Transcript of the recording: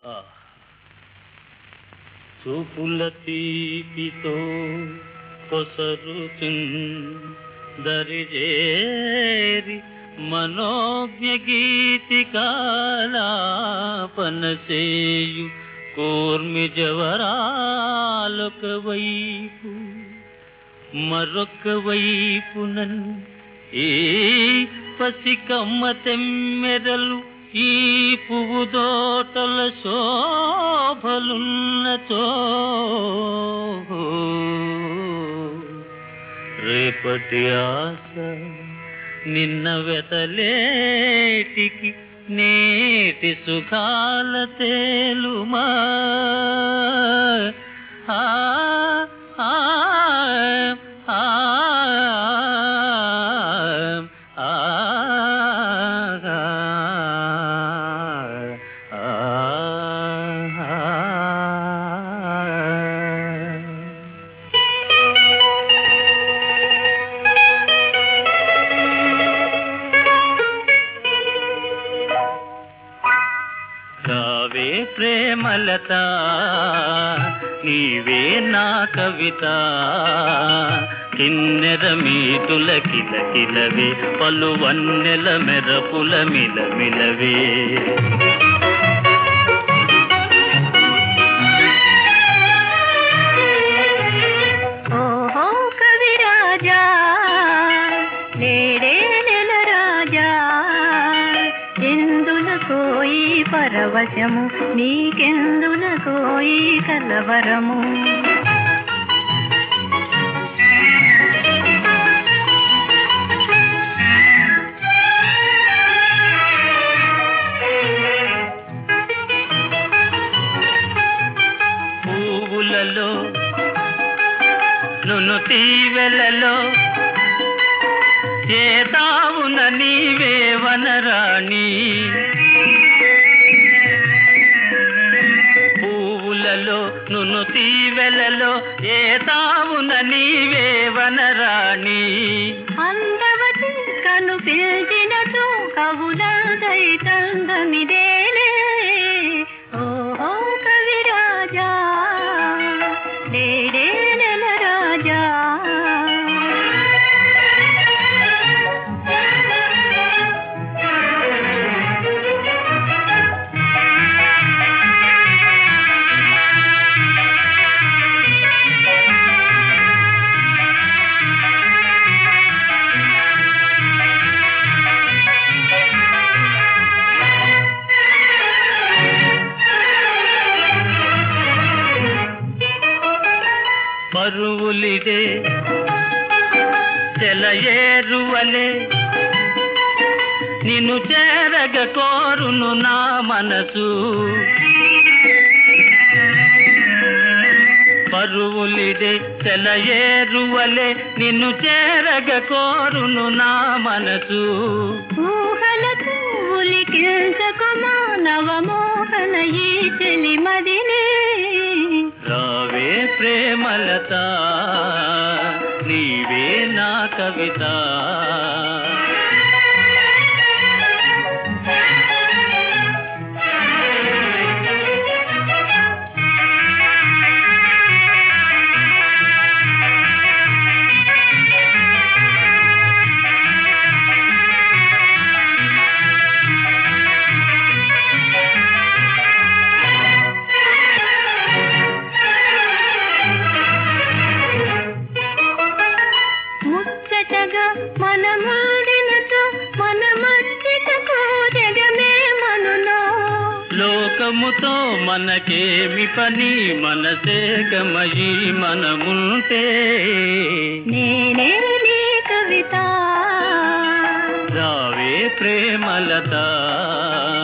చూపుల తీపితో కొసరుచున్ దరిజేరి మనోజ్ఞ గీతికాలాపన చేయు కూర్మి జవరాలొక వైపు మరొక వైపునన్ ఈ పసికమ్మ తెమ్మెరలు ఈ పువ్వు దోటల శోభలున్నచో రేపటి ఆశ నిన్న వెతలేటికి నేటి సుఖాల తేలుమా ఆ ఆ ఆ ఆ రావే ప్రేమలత నీవే నా కవిత కిన్నెర మీటుల కిలకిలవే పలు వన్నెల మెరపుల మిలమిలవే ఓహో కవిరాజా నేడే నెల రాజా ఎందుల కోయి పరవశము నీకెందుల కోయి కలవరము పువ్వులలో నును తీవెలలో చేతావున నీవే వనరాణి పువ్వులలో నును తీవెలలో ఏతావున నీవే వనరాణి అందవతి కను పిలిచినతో కవుల దైతందమిదేలే ఓహో కవిరాజా నేడే నెల రాజా మరువులిదే చెలయేరువలే నిన్ను చేరగ కోరును నా మనసు పరువులిదే చెలయేరువలే నిన్ను చేరగ కోరును నా మనసు ఊహలకు ఉలికించకుమా నవమోహన ఈ చెలి మదినే రావే ప్రేమలత నీవే నా కవిత ముచ్చటగా మనమాడినతో మన మచ్చికకు జగమే మనులో లోకముతో మనకేమి పని మనసే గమయి మనముంటే నేనే నీ కవిత రావే ప్రేమలత